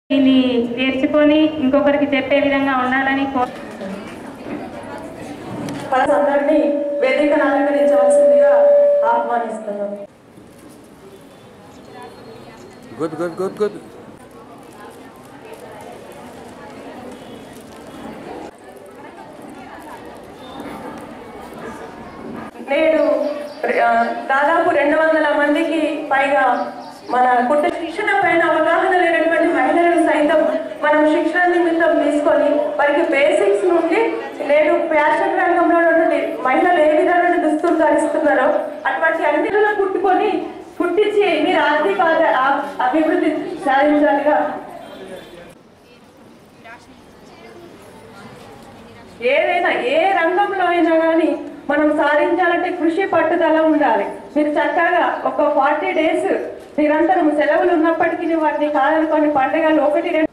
దీన్ని నేర్చుకొని ఇంకొకరికి చెప్పే విధంగా ఉండాలని కో అందరినీ వేదికను అలంకరించవలసిందిగా ఆహ్వానిస్తున్నాం గుడ్ గుడ్ గుడ్ గుడ్ నేడు ఆ, దాదాపు రెండు వందల మందికి పైగా మన కుటుంబ శిక్షణ పైన అవగాహన లేనటువంటి మహిళలను సైతం మనం శిక్షణ నిమిత్తం తీసుకొని వారికి బేసిక్స్ నుండి నేడు ఫ్యాషన్ రంగంలో ఉన్నటువంటి మహిళలు ఏ విధమైన దుస్తులు ధరిస్తున్నారో అటువంటి అన్నిటిలో పుట్టుకొని పుట్టించి మీరు ఆర్థిక ఆ- అభివృద్ధి సాధించాలిగా ఏదైనా ఏ రంగంలో అయినా కానీ మనం సాధించాలంటే కృషి పట్టుదల ఉండాలి మీరు చక్కగా ఒక ఫార్టీ డేస్ నిరంతరం సెలవులు ఉన్నప్పటికీ వాటిని కాదనుకొని పండుగలు ఒకటి రెండు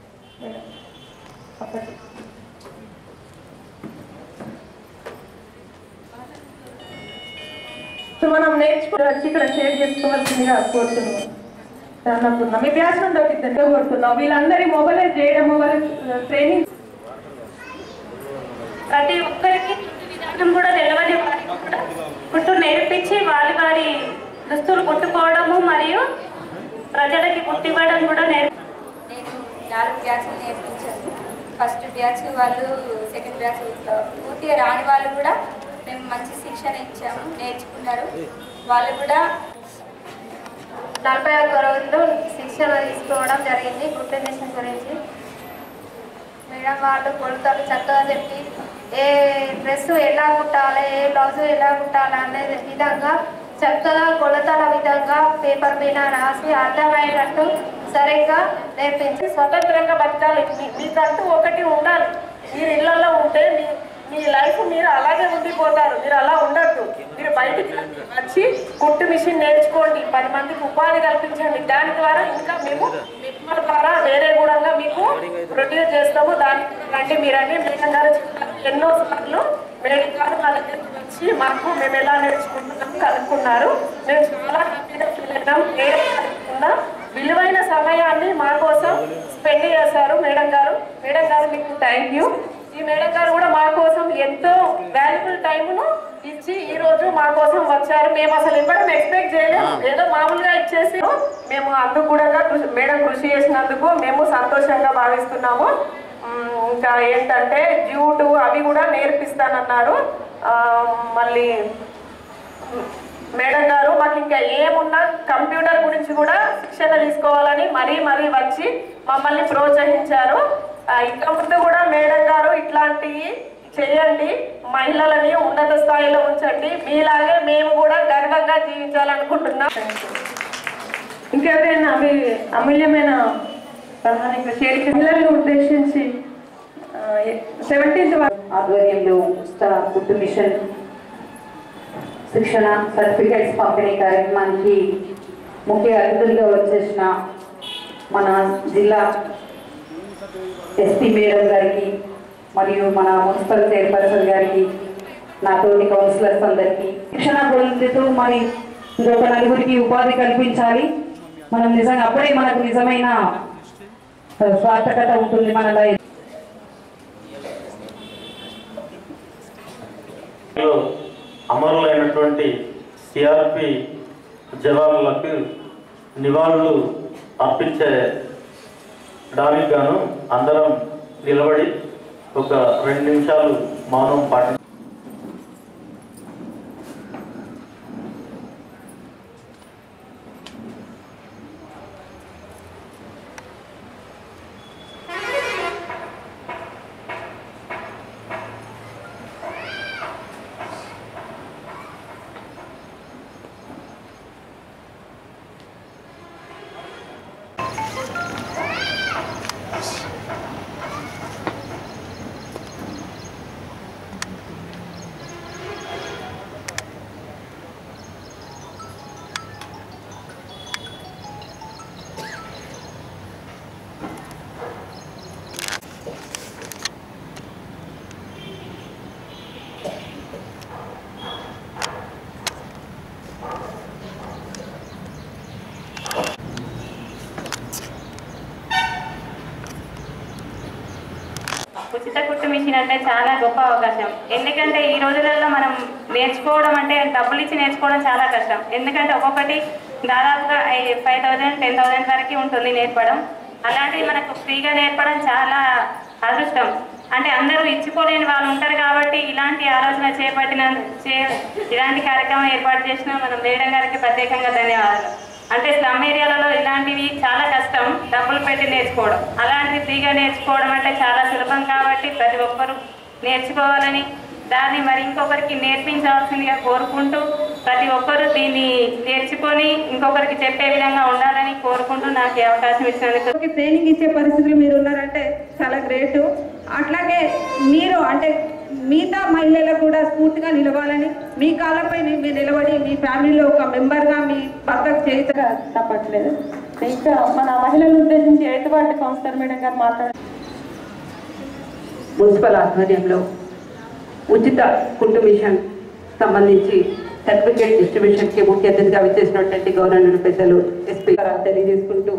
ఒకటి. సో మనం నేర్చుకుని వచ్చి ఇక్కడ షేర్ చేసుకోవాల్సిందిగా కోరుతున్నాం అనుకున్నాం మీ బ్యాచ్ నుండి ఒక ఇద్దరు కోరుతున్నాం వీళ్ళందరి మొబైలైజ్ చేయడము వాళ్ళ ట్రైనింగ్ ప్రతి ఒక్కరికి విధానం కూడా తెలియని వారికి కూడా కుట్టు నేర్పించి వారి వారి దుస్తులు కుట్టుకోవడము మరియు ప్రజలకి కుట్టివ్వడం కూడా నేర్పి నేను నాలుగు బ్యాచ్లు నేర్పించాను ఫస్ట్ బ్యాచ్ వాళ్ళు సెకండ్ బ్యాచ్ పూర్తిగా రాని వాళ్ళు కూడా మేము మంచి శిక్షణ ఇచ్చాము నేర్చుకున్నారు వాళ్ళు కూడా నలభై ఒక్క రోజులు శిక్షణ తీసుకోవడం జరిగింది గుడ్ మిషన్ గురించి మేడం వాళ్ళు కొలతలు చక్కగా చెప్పి ఏ డ్రెస్ ఎలా కుట్టాలి ఏ బ్లౌజ్ ఎలా కుట్టాలి అనే విధంగా చక్కగా కొలతల విధంగా పేపర్ మీద రాసి అర్థమయ్యేటట్టు సరిగ్గా నేర్పించి స్వతంత్రంగా బతకాలి మీ- మీకంటూ ఒకటి ఉండాలి మీరు ఇళ్లలో ఉంటే మీ మీ లైఫ్ మీరు అలాగే ఉండిపోతారు మీరు అలా ఉండద్దు మీరు బయటికి వచ్చి కుట్టు మిషన్ నేర్చుకోండి పది మందికి ఉపాధి కల్పించండి దాని ద్వారా ఇంకా మేము మిమ్మల్ని ద్వారా వేరే కూడా మీకు ప్రొడ్యూస్ చేస్తాము దానికి రండి మీరండి మేడం గారు చెప్పారు. ఎన్నో సార్లు మేడం గారు మా దగ్గరికి వచ్చి మాకు మేము ఎలా నేర్చుకుంటున్నాం కనుక్కున్నారు మేము చాలా హ్యాపీగా ఫీల్ అయినాం మేడం కనుక్కున్నా విలువైన సమయాన్ని మా కోసం స్పెండ్ చేశారు మేడం గారు మేడం గారు మీకు థ్యాంక్ యూ ఈ మేడం గారు కూడా మా కోసం ఎంతో వాల్యుబుల్ టైంను ఇచ్చి ఈ రోజు మా కోసం వచ్చారు మేము అసలు ఇవ్వడం ఎక్స్పెక్ట్ చేయలేము ఏదో మామూలుగా ఇచ్చేసి మేము అందుకు కూడా కృషి- మేడం కృషి చేసినందుకు మేము సంతోషంగా భావిస్తున్నాము ఉమ్, ఇంకా ఏంటంటే జ్యూటు అవి కూడా నేర్పిస్తానన్నారు ఆ, మళ్ళీ మేడం గారు మాకు ఇంకా ఏమున్నా కంప్యూటర్ గురించి కూడా శిక్షణ తీసుకోవాలని మరీ మరీ వచ్చి మమ్మల్ని ప్రోత్సహించారు ఆ, ఇంకా ముందు కూడా మేడం గారు ఇట్లాంటివి చేయండి మహిళలని ఉన్నత స్థాయిలో ఉంచండి మీలాగే మేము కూడా గర్వంగా జీవించాలనుకుంటున్నాం ఇంకెవరైనా మీ అమూల్యమైన సలహాని షేర్ పిల్లల్ని ఉద్దేశించి సెవెంటీన్త్ ఆధ్వర్యంలో ఉచిత కుట్టు మిషన్ శిక్షణ సర్టిఫికేట్స్ పంపిణీ కార్యక్రమానికి ముఖ్య అతిథులుగా వచ్చేసిన మన జిల్లా ఎస్పీ మేడం గారికి మరియు మన మున్సిపల్ చైర్పర్సన్ గారికి నా తోటి కౌన్సిలర్స్ అందరికీ శిక్షణ పొందుతూ మరి ఇంకొక నలుగురికి ఉపాధి కల్పించాలి మనం నిజంగా అప్పుడే మనకు నిజమైన ఆ, స్వార్థకత ఉంటుంది మన లైఫ్ లో అమరులైనటువంటి సిఆర్పి జవాన్లకు నివాళులు అర్పించే డానికి గాను అందరం నిలబడి ఒక రెండు నిమిషాలు మౌనం పాటి ఉచిత కుట్టు మిషన్ అంటే చాలా గొప్ప అవకాశం ఎందుకంటే ఈ రోజులలో మనం నేర్చుకోవడం అంటే డబ్బులు ఇచ్చి నేర్చుకోవడం చాలా కష్టం ఎందుకంటే ఒక్కొక్కటి దాదాపుగా ఫైవ్ థౌజండ్ టెన్ థౌజండ్ వరకు ఉంటుంది నేర్పడం అలాంటివి మనకు ఫ్రీగా నేర్పడం చాలా అదృష్టం అంటే అందరూ ఇచ్చుకోలేని వాళ్ళు ఉంటారు కాబట్టి ఇలాంటి ఆలోచన చేపట్టిన చే ఇలాంటి కార్యక్రమం ఏర్పాటు చేసిన మనం మేడం గారికి ప్రత్యేకంగా ధన్యవాదాలు అంటే స్లమ్ ఏరియాలలో ఇలాంటివి చాలా కష్టం డబ్బులు పెట్టి నేర్చుకోవడం అలాంటివి ఫ్రీగా నేర్చుకోవడం అంటే చాలా సులభం కాబట్టి ప్రతి ఒక్కరూ నేర్చుకోవాలని దాన్ని మరి ఇంకొకరికి నేర్పించాల్సిందిగా కోరుకుంటూ ప్రతి ఒక్కరూ దీన్ని నేర్చుకొని ఇంకొకరికి చెప్పే విధంగా ఉండాలని కోరుకుంటూ నాకు ఈ అవకాశం ఇచ్చినందుకు వాళ్ళకి ట్రైనింగ్ ఇచ్చే పరిస్థితులు మీరు ఉన్నారంటే చాలా గ్రేట్ అట్లాగే మీరు అంటే మిగతా మహిళలకు కూడా స్ఫూర్తిగా నిలవాలని మీ కాళ్ళపై మీరు నిలబడి మీ ఫ్యామిలీలో ఒక మెంబర్గా మీ భర్తకు చేయుతగా తప్పట్లేదు ఇంకా మన మహిళలను ఉద్దేశించి ఎయిత్ వార్డు కౌన్సిలర్ మేడం గారు మాట్లాడారు మున్సిపల్ ఆధ్వర్యంలో ఉచిత కుట్టు మిషన్ సంబంధించి సర్టిఫికేట్ డిస్ట్రిబ్యూషన్కి ముఖ్య అతిథిగా విచ్చేసినటువంటి గవర్నర్ పెద్దలు ఎస్పీ గారు తెలియజేసుకుంటూ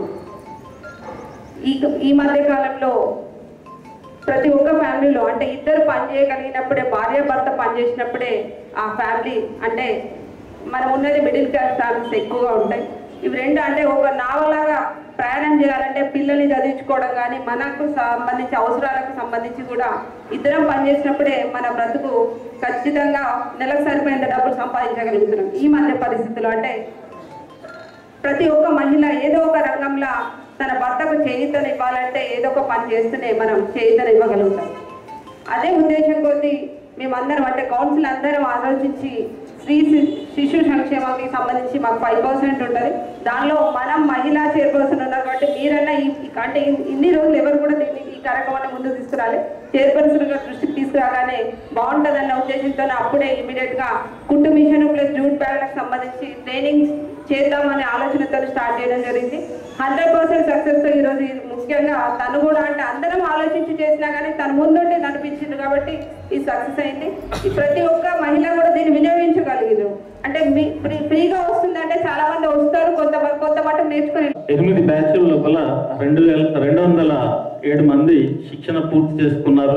ఈ ఈ మధ్య కాలంలో ప్రతి ఒక్క ఫ్యామిలీలో అంటే ఇద్దరు పని చేయగలిగినప్పుడే భార్య భర్త పని చేసినప్పుడే ఆ ఫ్యామిలీ అంటే మనం ఉన్నది మిడిల్ క్లాస్ ఫ్యామిలీస్ ఎక్కువగా ఉంటాయి ఇవి రెండు అంటే ఒక నావలాగా ప్రయాణం చేయాలంటే పిల్లల్ని చదివించుకోవడం కానీ మనకు సంబంధించి అవసరాలకు సంబంధించి కూడా ఇద్దరం పనిచేసినప్పుడే మన బ్రతుకు ఖచ్చితంగా నెలకు సరిపోయేంత డబ్బులు సంపాదించగలుగుతున్నాం ఈ మధ్య పరిస్థితుల్లో అంటే ప్రతి ఒక్క మహిళ ఏదో ఒక రంగంలో తన భర్తకు చేయితను ఇవ్వాలంటే ఏదో ఒక పని చేస్తూనే మనం చేయితను ఇవ్వగలుగుతాం అదే ఉద్దేశం కొద్దీ మేమందరం అంటే కౌన్సిల్ అందరం ఆలోచించి స్త్రీ శి- శిశు సంక్షేమానికి సంబంధించి మాకు ఫైవ్ పర్సెంట్ ఉంటుంది దానిలో మనం మహిళా చైర్పర్సన్ ఉన్నారు కాబట్టి మీరన్నా ఈ ఈ- అంటే ఇన్- ఇన్ని రోజులు ఎవరు కూడా దీన్ని ఈ కార్యక్రమాన్ని ముందుకు తీసుకురాలి చైర్పర్సన్ గా దృష్టికి తీసుకురాగానే బాగుంటుందన్న ఉద్దేశంతో అప్పుడే ఇమీడియట్ గా కుట్టు మిషన్ ప్లస్ జూట్ బ్యాగ్లకు సంబంధించి ట్రైనింగ్ చేద్దామనే ఆలోచనతో స్టార్ట్ చేయడం జరిగింది హండ్రెడ్ పర్సెంట్ సక్సెస్ ఈ రోజు ఇది ముఖ్యంగా తను కూడా అంటే అందరం ఆలోచించి చేసినా కానీ తను ముందుండి నడిపించింది కాబట్టి ఇది సక్సెస్ అయింది ఈ ప్రతి ఒక్క మహిళ కూడా దీన్ని వినియోగించగలిగారు అంటే మీ ఫ్రీ- ఫ్రీగా వస్తుందంటే చాలా మంది వస్తారు కొంత కొంత మటుకు నేర్చుకుని ఎనిమిది బ్యాచ్ల లోపల రెండు వేల రెండు వందల ఏడు మంది శిక్షణ పూర్తి చేసుకున్నారు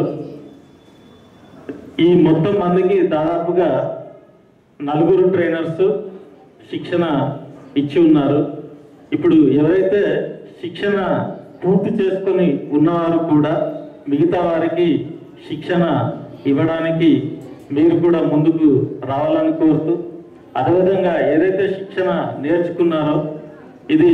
ఈ మొత్తం మందికి దాదాపుగా నలుగురు ట్రైనర్స్ శిక్షణ ఇచ్చి ఉన్నారు ఇప్పుడు ఎవరైతే శిక్షణ పూర్తి చేసుకొని ఉన్నవారు కూడా మిగతా వారికి శిక్షణ ఇవ్వడానికి మీరు కూడా ముందుకు రావాలని కోరుతూ అదేవిధంగా ఏదైతే శిక్షణ నేర్చుకున్నారో ఇది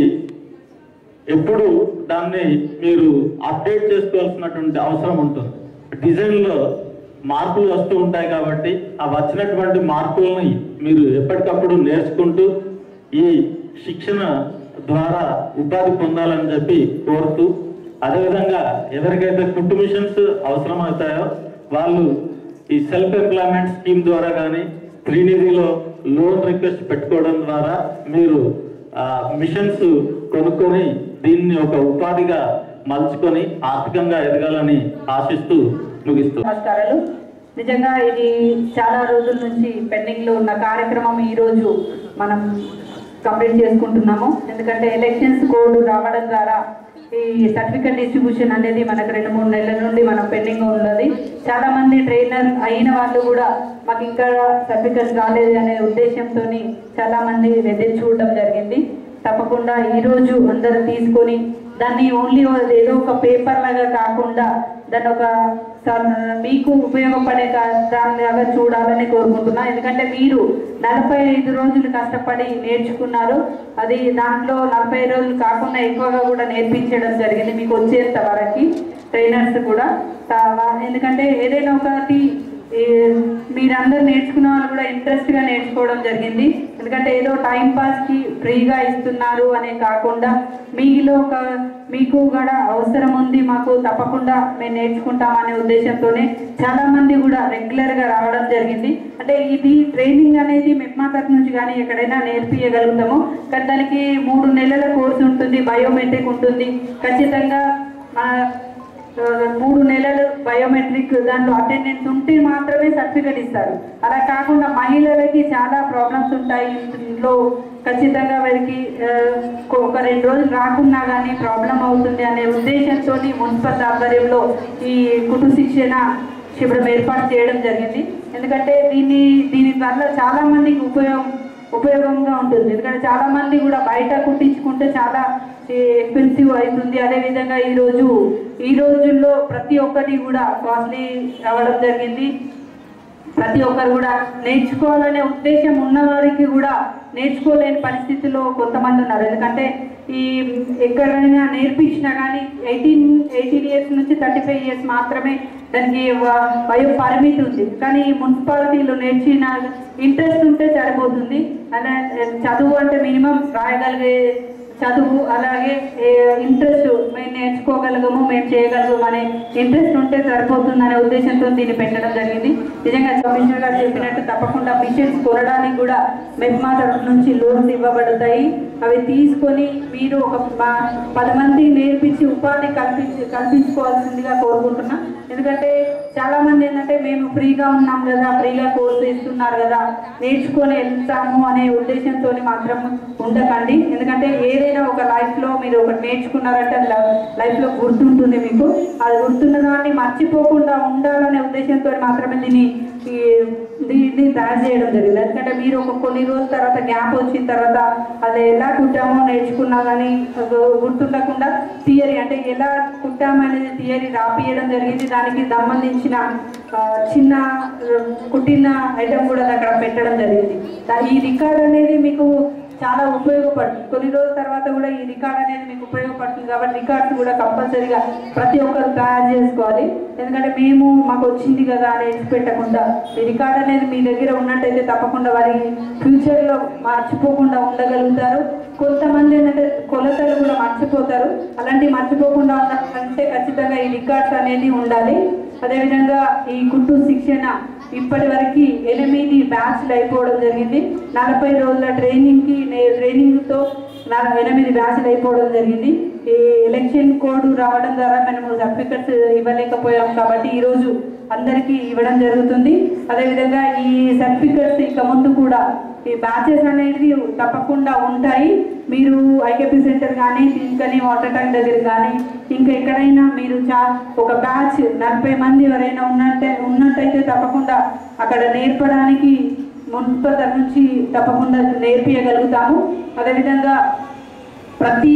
ఎప్పుడు దాన్ని మీరు అప్డేట్ చేసుకోవాల్సినటువంటి అవసరం ఉంటుంది డిజైన్లో మార్పులు వస్తూ ఉంటాయి కాబట్టి ఆ వచ్చినటువంటి మార్పులని మీరు ఎప్పటికప్పుడు నేర్చుకుంటూ ఈ శిక్షణ ద్వారా ఉపాధి పొందాలని చెప్పి కోరుతూ అదేవిధంగా ఎవరికైతే కుట్టు మిషన్స్ అవసరమవుతాయో వాళ్ళు ఈ సెల్ఫ్ ఎంప్లాయ్మెంట్ స్కీమ్ ద్వారా కానీ త్రీనిధిలో లోన్ రిక్వెస్ట్ పెట్టుకోవడం ద్వారా మీరు ఆ, మిషన్స్ కొనుక్కొని దీన్ని ఒక ఉపాధిగా మలుచుకొని ఆర్థికంగా ఎదగాలని ఆశిస్తూ ముగిస్తూ నమస్కారాలు నిజంగా ఇది చాలా రోజుల నుంచి పెండింగ్ లో ఉన్న కార్యక్రమం ఈ రోజు మనం కంప్లీట్ చేసుకుంటున్నాము ఎందుకంటే ఎలక్షన్స్ కోడ్ రావడం ద్వారా ఈ సర్టిఫికెట్ డిస్ట్రిబ్యూషన్ అనేది మనకు రెండు మూడు నెలల నుండి మనం పెండింగ్ ఉన్నది చాలా మంది ట్రైనర్ అయిన వాళ్ళు కూడా మాకు ఇంకా సర్టిఫికెట్స్ రాలేదు అనే ఉద్దేశంతో చాలా మంది ఎదురు చూడడం జరిగింది తప్పకుండా ఈ రోజు అందరూ తీసుకొని దాన్ని ఓన్లీ ఏదో ఒక పేపర్ లాగా కాకుండా దాన్ని ఒక స- మీకు ఉపయోగపడే కా- దానిలాగా చూడాలని కోరుకుంటున్నా ఎందుకంటే మీరు నలభై ఐదు రోజులు కష్టపడి నేర్చుకున్నారు అది దాంట్లో నలభై రోజులు కాకుండా ఎక్కువగా కూడా నేర్పించడం జరిగింది మీకు వచ్చేంత వరకు ట్రైనర్స్ కూడా తా- వా- ఎందుకంటే ఏదైనా ఒకటి ఈ మీరందరూ నేర్చుకున్న వాళ్ళు కూడా ఇంట్రెస్ట్ గా నేర్చుకోవడం జరిగింది ఎందుకంటే ఏదో టైం పాస్ కి ఫ్రీగా ఇస్తున్నారు అనే కాకుండా మీలో ఒక మీకు కూడా అవసరం ఉంది మాకు తప్పకుండా మేము నేర్చుకుంటామనే ఉద్దేశంతోనే చాలా మంది కూడా రెగ్యులర్ గా రావడం జరిగింది అంటే ఇది ట్రైనింగ్ అనేది మెప్మా తరఫు నుంచి కానీ ఎక్కడైనా నేర్పించగలుగుతాము కానీ దానికి మూడు నెలల కోర్సు ఉంటుంది బయోమెట్రిక్ ఉంటుంది ఖచ్చితంగా మన ఆ, మూడు నెలలు బయోమెట్రిక్ దాంట్లో అటెండెన్స్ ఉంటే మాత్రమే సర్టిఫికెట్ ఇస్తారు అలా కాకుండా మహిళలకి చాలా ప్రాబ్లమ్స్ ఉంటాయి ఇంట్లో ఖచ్చితంగా వారికి ఆ, ఒక రెండు రోజులు రాకున్నా కానీ ప్రాబ్లం అవుతుంది అనే ఉద్దేశంతో మున్సిపల్ ఆధ్వర్యంలో ఈ కుటుంబ శిక్షణ శిబిరం ఏర్పాటు చేయడం జరిగింది ఎందుకంటే దీన్ని దీని వల్ల చాలా మందికి ఉపయోగం ఉపయోగంగా ఉంటుంది ఎందుకంటే చాలా మంది కూడా బయట కుట్టించుకుంటే చాలా ఎక్స్పెన్సివ్ అవుతుంది అదేవిధంగా ఈరోజు ఈ రోజుల్లో ప్రతి ఒక్కటి కూడా కాస్ట్లీ అవ్వడం జరిగింది ప్రతి ఒక్కరు కూడా నేర్చుకోవాలనే ఉద్దేశం ఉన్నవారికి కూడా నేర్చుకోలేని పరిస్థితిలో కొంతమంది ఉన్నారు ఎందుకంటే ఈ ఎక్కడైనా నేర్పించినా కానీ ఎయిటీన్ ఎయిటీన్ ఇయర్స్ నుంచి థర్టీ ఫైవ్ ఇయర్స్ మాత్రమే దానికి వ- వయో పరిమితి ఉంది కానీ ఈ మున్సిపాలిటీలో నేర్చిన ఇంట్రెస్ట్ ఉంటే సరిపోతుంది అలా చదువు అంటే మినిమం రాయగలిగే చదువు అలాగే ఇంట్రెస్ట్ మేము నేర్చుకోగలగము మేము చేయగలము అనే ఇంట్రెస్ట్ ఉంటే సరిపోతుందనే ఉద్దేశంతో దీన్ని పెట్టడం జరిగింది నిజంగా కమిషనర్ గారు చెప్పినట్టు తప్పకుండా మిషన్స్ కొనడానికి కూడా మెప్మా తరఫు నుంచి లోన్స్ ఇవ్వబడతాయి అవి తీసుకొని మీరు ఒక ప- పది మంది నేర్పించి ఉపాధి కల్పించి కల్పించుకోవాల్సిందిగా కోరుకుంటున్నా ఎందుకంటే చాలా మంది ఏంటంటే మేము ఫ్రీగా ఉన్నాం కదా ఫ్రీగా కోర్సు ఇస్తున్నారు కదా నేర్చుకొని వెళ్తాము అనే ఉద్దేశంతో మాత్రం ఉండకండి ఎందుకంటే ఏదైనా ఒక లైఫ్లో మీరు ఒకటి నేర్చుకున్నారంటే అది లైఫ్లో గుర్తుంటుంది మీకు అది గుర్తున్న దాన్ని మర్చిపోకుండా ఉండాలనే ఉద్దేశంతో మాత్రమే దీన్ని ఈ దీన్ని తయారు చేయడం జరిగింది ఎందుకంటే మీరు ఒక కొన్ని రోజుల తర్వాత గ్యాప్ వచ్చిన తర్వాత అది ఎలా కుట్టామో నేర్చుకున్నా కానీ గుర్తుండకుండా థియరీ అంటే ఎలా కుట్టామనేది థియరీ రాపియడం జరిగింది దానికి సంబంధించిన ఆ, చిన్న ఆ, కుట్టిన ఐటమ్ కూడా అక్కడ పెట్టడం జరిగింది దా- ఈ రికార్డ్ అనేది మీకు చాలా ఉపయోగపడుతుంది కొన్ని రోజుల తర్వాత కూడా ఈ రికార్డ్ అనేది మీకు ఉపయోగపడుతుంది కాబట్టి రికార్డ్స్ కూడా కంపల్సరీగా ప్రతి ఒక్కరు తయారు చేసుకోవాలి ఎందుకంటే మేము మాకు వచ్చింది కదా అని పెట్టకుండా ఈ రికార్డ్ అనేది మీ దగ్గర ఉన్నట్టయితే తప్పకుండా వారి ఫ్యూచర్లో మర్చిపోకుండా ఉండగలుగుతారు కొంతమంది ఏంటంటే కొలతలు కూడా మర్చిపోతారు అలాంటివి మర్చిపోకుండా ఉండాలంటే ఖచ్చితంగా ఈ రికార్డ్స్ అనేది ఉండాలి అదేవిధంగా ఈ కుట్టు శిక్షణ ఇప్పటి వరకు ఎనిమిది బ్యాచ్లు అయిపోవడం జరిగింది నలభై రోజుల ట్రైనింగ్కి నే- ట్రైనింగ్తో నా- ఎనిమిది బ్యాచ్లు అయిపోవడం జరిగింది ఈ ఎలక్షన్ కోడ్ రావడం ద్వారా మనము సర్టిఫికెట్స్ ఇవ్వలేకపోయాం కాబట్టి ఈరోజు అందరికీ ఇవ్వడం జరుగుతుంది అదేవిధంగా ఈ సర్టిఫికెట్స్ ఇక ముందు కూడా ఈ బ్యాచెస్ అనేది తప్పకుండా ఉంటాయి మీరు ఐకేపీ సెంటర్ కానీ దీనికని వాటర్ ట్యాంక్ దగ్గర కానీ ఇంకా ఎక్కడైనా మీరు చా ఒక బ్యాచ్ నలభై మంది ఎవరైనా ఉన్నట్టే ఉన్నట్టయితే తప్పకుండా అక్కడ నేర్పడానికి మున్సిపల్ తరఫు నుంచి తప్పకుండా నేర్పించగలుగుతాము అదేవిధంగా ప్రతి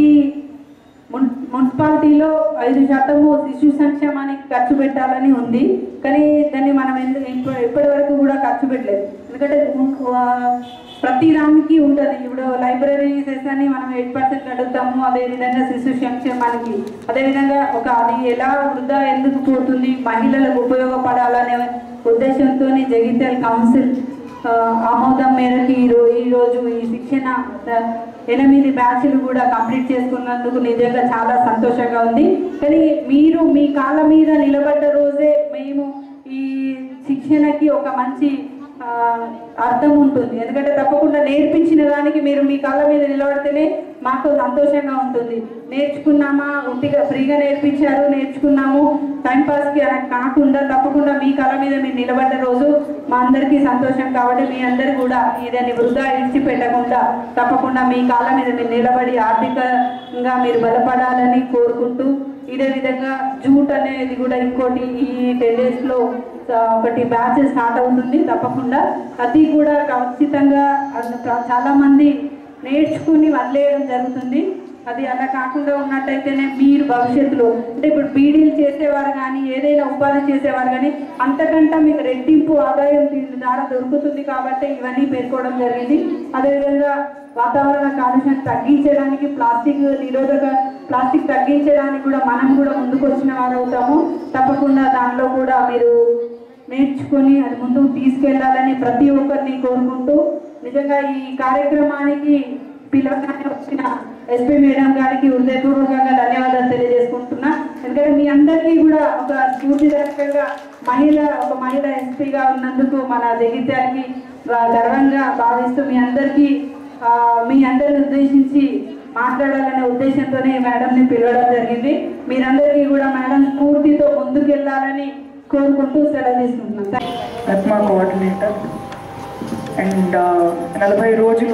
మున్ మున్సిపాలిటీలో ఐదు శాతము శిశు సంక్షేమానికి ఖర్చు పెట్టాలని ఉంది కానీ దాన్ని మనం ఎందుకు ఇప్ప- ఇప్పటి వరకు కూడా ఖర్చు పెట్టలేదు ఎందుకంటే ఉన్- ఆ, ప్రతి దానికి ఉంటుంది ఇప్పుడు లైబ్రరీ సెషన్ మనం ఎయిట్ పర్సెంట్ అడుగుతాము అదేవిధంగా శిశు సంక్షేమానికి అదేవిధంగా ఒక అది ఎలా వృధా ఎందుకు పోతుంది మహిళలకు ఉపయోగపడాలనే ఉద్దేశంతో జగిత్యాల కౌన్సిల్ ఆ, ఆమోదం మేరకు ఈ రో- ఈ రోజు ఈ శిక్షణ ఆ, ఎనిమిది బ్యాచ్లు కూడా కంప్లీట్ చేసుకున్నందుకు నిజంగా చాలా సంతోషంగా ఉంది కానీ మీరు మీ కాళ్ళ మీద నిలబడ్డ రోజే మేము ఈ శిక్షణకి ఒక మంచి ఆ, అర్థం ఉంటుంది ఎందుకంటే తప్పకుండా నేర్పించిన దానికి మీరు మీ కాళ్ళ మీద నిలబడితేనే మాకు సంతోషంగా ఉంటుంది నేర్చుకున్నామా ఉట్టిగా ఫ్రీగా నేర్పించారు నేర్చుకున్నాము టైంపాస్కి అలా కాకుండా తప్పకుండా మీ కాళ్ళ మీద మీరు నిలబడ్డ రోజు మా అందరికీ సంతోషం కాబట్టి మీ అందరు కూడా ఇదని వృధా ఇడిచిపెట్టకుండా తప్పకుండా మీ కాళ్ళ మీద మీరు నిలబడి ఆర్థికంగా మీరు బలపడాలని కోరుకుంటూ ఇదే విధంగా జూట్ అనేది కూడా ఇంకోటి ఈ టెన్ డేస్లో ఒకటి బ్యాచ్ స్టార్ట్ అవుతుంది తప్పకుండా అది కూడా ఖచ్చితంగా అది చాలా మంది నేర్చుకుని వదిలేయడం జరుగుతుంది అది అలా కాకుండా ఉన్నట్టయితేనే మీరు భవిష్యత్తులో అంటే ఇప్పుడు బీడీలు చేసేవారు కానీ ఏదైనా ఉపాధి చేసేవారు కానీ అంతకంటే మీకు రెట్టింపు ఆదాయం దీని ద్వారా దొరుకుతుంది కాబట్టి ఇవన్నీ పేర్కోవడం జరిగింది అదేవిధంగా వాతావరణ కాలుష్యం తగ్గించడానికి ప్లాస్టిక్ నిరోధక ప్లాస్టిక్ తగ్గించడానికి కూడా మనం కూడా ముందుకు వచ్చిన వారు అవుతాము తప్పకుండా దానిలో కూడా మీరు నేర్చుకొని అది ముందుకు తీసుకెళ్లాలని ప్రతి ఒక్కరిని కోరుకుంటూ నిజంగా ఈ కార్యక్రమానికి పిలవగానే వచ్చిన ఎస్పీ మేడం గారికి హృదయపూర్వకంగా ధన్యవాదాలు తెలియజేసుకుంటున్నా ఎందుకంటే మీ అందరికీ కూడా ఒక స్ఫూర్తిదాయకంగా మహిళ ఒక మహిళ ఎస్పీగా ఉన్నందుకు మన జగిత్యాలకి గ- గర్వంగా భావిస్తూ మీ అందరికీ ఆ, మీ అందరిని ఉద్దేశించి మాట్లాడాలనే ఉద్దేశంతోనే మేడంని పిలవడం జరిగింది మీరందరికీ కూడా మేడం స్ఫూర్తితో ముందుకెళ్ళాలని కోరుకుంటూ సెలవు తీసుకుంటున్నాం మెప్మా కోఆర్డినేటర్ అండ్ నలభై రోజులు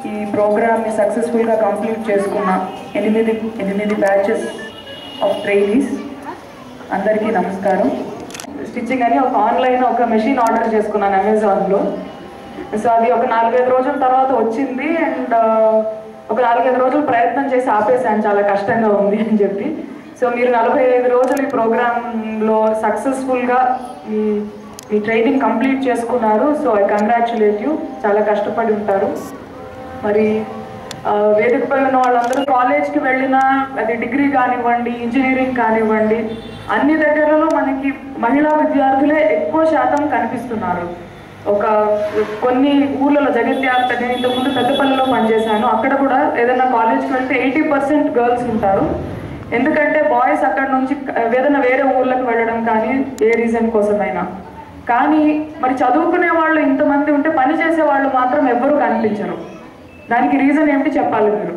ఈ ప్రోగ్రామ్ని సక్సెస్ఫుల్గా కంప్లీట్ చేసుకున్న ఎనిమిది ఎనిమిది బ్యాచెస్ ఆఫ్ ట్రైనీస్ అందరికీ నమస్కారం స్టిచ్చింగ్ అని ఒక ఆన్లైన్ ఒక మెషిన్ ఆర్డర్ చేసుకున్నాను అమెజాన్లో సో అది ఒక నాలుగైదు రోజుల తర్వాత వచ్చింది అండ్ ఒక నాలుగైదు రోజులు ప్రయత్నం చేసి ఆపేసాను చాలా కష్టంగా ఉంది అని చెప్పి సో మీరు నలభై ఐదు రోజులు ఈ ప్రోగ్రాంలో సక్సెస్ఫుల్గా ఈ ఈ ట్రైనింగ్ కంప్లీట్ చేసుకున్నారు సో ఐ కంగ్రాచులేట్ యూ చాలా కష్టపడి ఉంటారు మరి ఆ, వేదికపై ఉన్న వాళ్ళందరూ కాలేజ్కి వెళ్ళినా అది డిగ్రీ కానివ్వండి ఇంజనీరింగ్ కానివ్వండి అన్ని దగ్గరలో మనకి మహిళా విద్యార్థులే ఎక్కువ శాతం కనిపిస్తున్నారు ఒక కొన్ని ఊర్లలో జగిత్యాల నేను ఇంతకుముందు పెద్దపల్లిలో పనిచేశాను అక్కడ కూడా ఏదైనా కాలేజ్కి వెళ్తే ఎయిటీ పర్సెంట్ గర్ల్స్ ఉంటారు ఎందుకంటే బాయ్స్ అక్కడ నుంచి ఏదైనా వేరే ఊర్లకు వెళ్ళడం కానీ ఏ రీజన్ కోసమైనా కానీ మరి చదువుకునే వాళ్ళు ఇంతమంది ఉంటే పని చేసే వాళ్ళు మాత్రం ఎవ్వరూ కనిపించరు దానికి రీజన్ ఏమిటి చెప్పాలి మీరు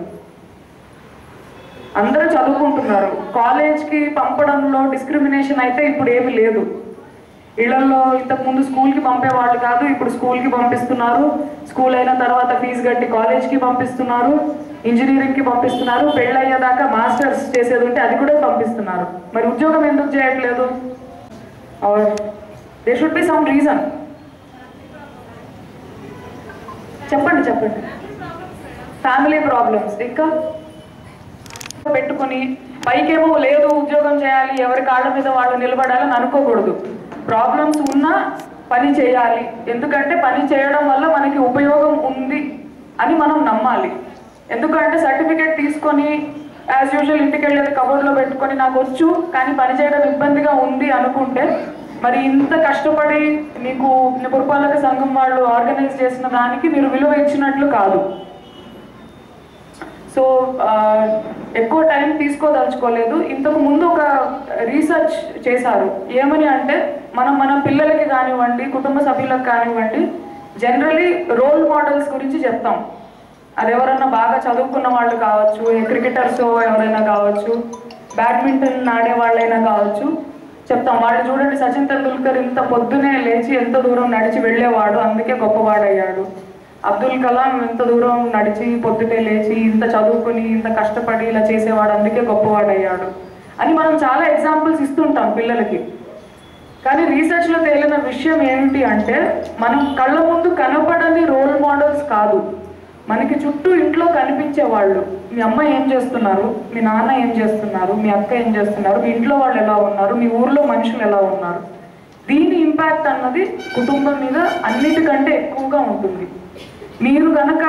అందరూ చదువుకుంటున్నారు కాలేజ్కి పంపడంలో డిస్క్రిమినేషన్ అయితే ఇప్పుడు ఏమీ లేదు ఇళ్లలో ఇంతకుముందు స్కూల్కి పంపేవాళ్ళు కాదు ఇప్పుడు స్కూల్కి పంపిస్తున్నారు స్కూల్ అయిన తర్వాత ఫీజు కట్టి కాలేజ్కి పంపిస్తున్నారు ఇంజనీరింగ్కి పంపిస్తున్నారు పెళ్ళయ్యేదాకా మాస్టర్స్ చేసేది ఉంటే అది కూడా పంపిస్తున్నారు మరి ఉద్యోగం ఎందుకు చేయట్లేదు are they should be some reason చెప్పండి చెప్పండి ఫ్యామిలీ ప్రాబ్లమ్స్ ఇంకా పెట్టుకొని పైకేమో లేదు ఉద్యోగం చేయాలి ఎవరి కాళ్ళ మీద వాళ్ళు నిలబడాలని అనుకోకూడదు ప్రాబ్లమ్స్ ఉన్నా పని చేయాలి ఎందుకంటే పని చేయడం వల్ల మనకి ఉపయోగం ఉంది అని మనం నమ్మాలి ఎందుకంటే సర్టిఫికేట్ తీసుకొని యాజ్ యూజువల్ ఇంటికి వెళ్ళేది కబోర్డ్లో పెట్టుకొని నాకు వచ్చు కానీ పని చేయడం ఇబ్బందిగా ఉంది అనుకుంటే మరి ఇంత కష్టపడి మీకు పురపాలక సంఘం వాళ్ళు ఆర్గనైజ్ చేసిన దానికి మీరు విలువ ఇచ్చినట్లు కాదు సో ఆ, ఎక్కువ టైం తీసుకోదలుచుకోలేదు ఇంతకు ముందు ఒక రీసెర్చ్ చేశారు ఏమని అంటే మనం మన పిల్లలకి కానివ్వండి కుటుంబ సభ్యులకు కానివ్వండి జనరలీ రోల్ మోడల్స్ గురించి చెప్తాం అది ఎవరన్నా బాగా చదువుకున్న వాళ్ళు కావచ్చు క్రికెటర్స్ ఎవరైనా కావచ్చు బ్యాడ్మింటన్ ఆడే వాళ్ళైనా కావచ్చు చెప్తాం వాళ్ళు చూడండి సచిన్ తెండూల్కర్ ఇంత పొద్దునే లేచి ఎంత దూరం నడిచి వెళ్ళేవాడు అందుకే గొప్పవాడయ్యాడు అబ్దుల్ కలాం ఎంత దూరం నడిచి పొద్దుటే లేచి ఇంత చదువుకుని ఇంత కష్టపడి ఇలా చేసేవాడు అందుకే గొప్పవాడయ్యాడు అని మనం చాలా ఎగ్జాంపుల్స్ ఇస్తుంటాం పిల్లలకి కానీ రీసెర్చ్లో తేలిన విషయం ఏంటి అంటే మనం కళ్ళ ముందు కనపడని రోల్ మోడల్స్ కాదు మనకి చుట్టూ ఇంట్లో కనిపించే వాళ్ళు మీ అమ్మ ఏం చేస్తున్నారు మీ నాన్న ఏం చేస్తున్నారు మీ అక్క ఏం చేస్తున్నారు మీ ఇంట్లో వాళ్ళు ఎలా ఉన్నారు మీ ఊర్లో మనుషులు ఎలా ఉన్నారు దీని ఇంపాక్ట్ అన్నది కుటుంబం మీద అన్నిటికంటే ఎక్కువగా ఉంటుంది మీరు కనుక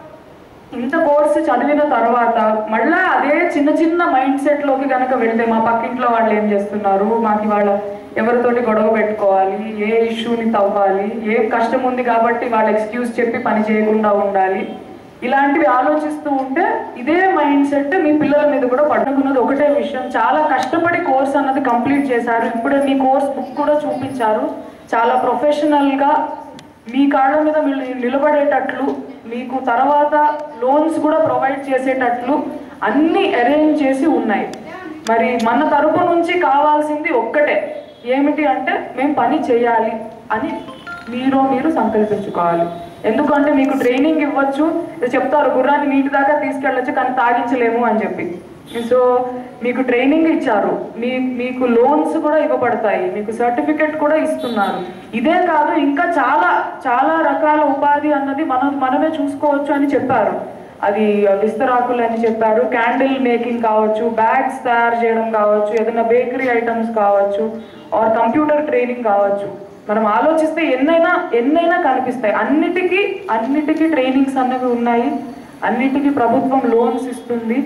ఇంత కోర్సు చదివిన తర్వాత మళ్ళా అదే చిన్న చిన్న మైండ్ సెట్లోకి కనుక వెళ్తే మా పక్కింట్లో వాళ్ళు ఏం చేస్తున్నారు మాకు వాళ్ళ ఎవరితోటి గొడవ పెట్టుకోవాలి ఏ ఇష్యూని తవ్వాలి ఏ కష్టం ఉంది కాబట్టి వాళ్ళ ఎక్స్క్యూజ్ చెప్పి పని చేయకుండా ఉండాలి ఇలాంటివి ఆలోచిస్తూ ఉంటే ఇదే మైండ్ సెట్ మీ పిల్లల మీద కూడా పడుకున్నది ఒకటే విషయం చాలా కష్టపడి కోర్స్ అన్నది కంప్లీట్ చేశారు ఇప్పుడే మీ కోర్స్ బుక్ కూడా చూపించారు చాలా ప్రొఫెషనల్గా మీ కాళ్ళ మీద మీరు నిలబడేటట్లు మీకు తర్వాత లోన్స్ కూడా ప్రొవైడ్ చేసేటట్లు అన్ని అరేంజ్ చేసి ఉన్నాయి మరి మన తరపు నుంచి కావాల్సింది ఒక్కటే ఏమిటి అంటే మేము పని చేయాలి అని మీరు మీరు సంకల్పించుకోవాలి ఎందుకంటే మీకు ట్రైనింగ్ ఇవ్వచ్చు ఇది చెప్తారు గుర్రాన్ని నీటి దాకా తీసుకెళ్ళొచ్చు కానీ తాగించలేము అని చెప్పి సో మీకు ట్రైనింగ్ ఇచ్చారు మీ మీకు లోన్స్ కూడా ఇవ్వబడతాయి మీకు సర్టిఫికెట్ కూడా ఇస్తున్నారు ఇదే కాదు ఇంకా చాలా చాలా రకాల ఉపాధి అన్నది మనం మనమే చూసుకోవచ్చు అని చెప్పారు అది విస్తరాకులు అని చెప్పారు క్యాండిల్ మేకింగ్ కావచ్చు బ్యాగ్స్ తయారు చేయడం కావచ్చు ఏదైనా బేకరీ ఐటమ్స్ కావచ్చు ఆర్ కంప్యూటర్ ట్రైనింగ్ కావచ్చు మనం ఆలోచిస్తే ఎన్నైనా ఎన్నైనా కనిపిస్తాయి అన్నిటికీ అన్నిటికీ ట్రైనింగ్స్ అన్నవి ఉన్నాయి అన్నిటికీ ప్రభుత్వం లోన్స్ ఇస్తుంది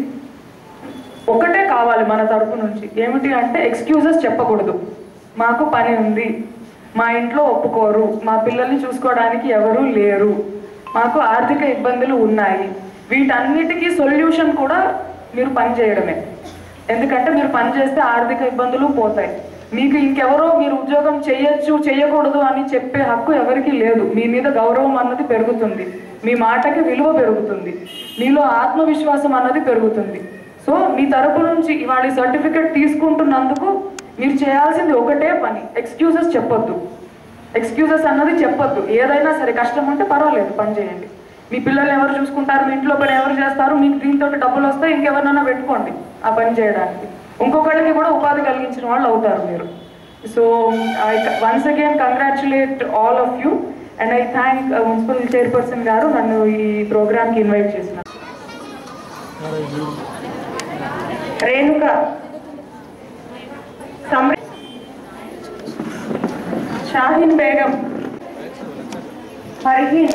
ఒకటే కావాలి మన తరపు నుంచి ఏమిటి అంటే ఎక్స్క్యూజెస్ చెప్పకూడదు మాకు పని ఉంది మా ఇంట్లో ఒప్పుకోరు మా పిల్లల్ని చూసుకోవడానికి ఎవరూ లేరు మాకు ఆర్థిక ఇబ్బందులు ఉన్నాయి వీటన్నిటికీ సొల్యూషన్ కూడా మీరు పని చేయడమే ఎందుకంటే మీరు పని చేస్తే ఆర్థిక ఇబ్బందులు పోతాయి మీకు ఇంకెవరో మీరు ఉద్యోగం చేయొచ్చు చేయకూడదు అని చెప్పే హక్కు ఎవరికీ లేదు మీ మీద గౌరవం అన్నది పెరుగుతుంది మీ మాటకి విలువ పెరుగుతుంది మీలో ఆత్మవిశ్వాసం అన్నది పెరుగుతుంది సో మీ తరపు నుంచి ఇవాళ సర్టిఫికెట్ తీసుకుంటున్నందుకు మీరు చేయాల్సింది ఒకటే పని ఎక్స్క్యూజెస్ చెప్పొద్దు ఎక్స్క్యూజెస్ అన్నది చెప్పొద్దు ఏదైనా సరే కష్టం ఉంటే పర్వాలేదు పని చేయండి మీ పిల్లల్ని ఎవరు చూసుకుంటారు మీ ఇంట్లో పని ఎవరు చేస్తారు మీకు దీంతో డబ్బులు వస్తాయి ఇంకెవరినైనా పెట్టుకోండి ఆ పని చేయడానికి ఇంకొకళ్ళకి కూడా ఉపాధి కలిగించిన వాళ్ళు అవుతారు మీరు so I once again congratulate all of you and I thank municipal chairperson గారు నన్ను ఈ ప్రోగ్రామ్కి ఇన్వైట్ చేసిన రేణుక సమ్రి షాహీన్ బేగం ఫర్హీన్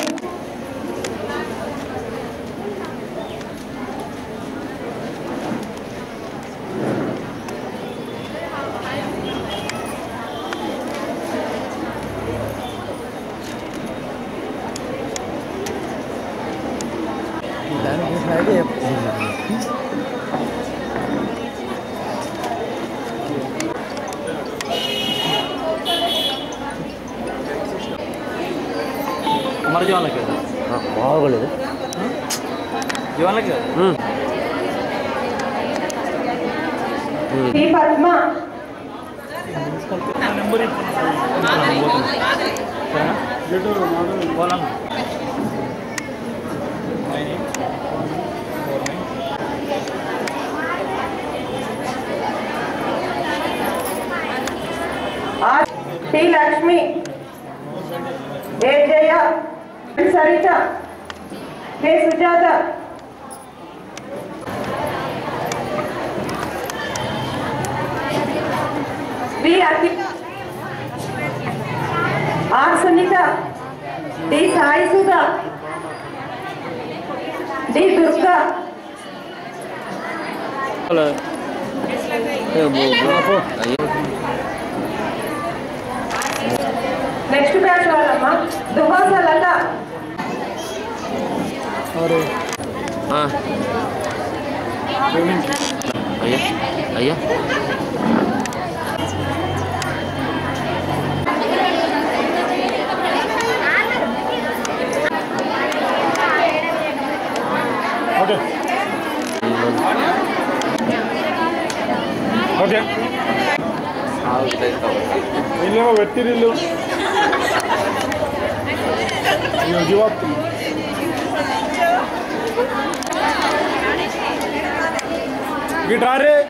हमारे जवान लगे हाँ बहुत बोले जवान लगे టి పద్మ बोला R T Lakshmi A Jaya Saritha K Sujatha B Arpitha R Sunitha D Sai Sudha D Durga next batch వాళ్ళమ్మా దుబాస లత हाँ भैया भैया ఓకే ఇల్లేమో పెట్టిరిల్లు జీవాప్తి గిటారే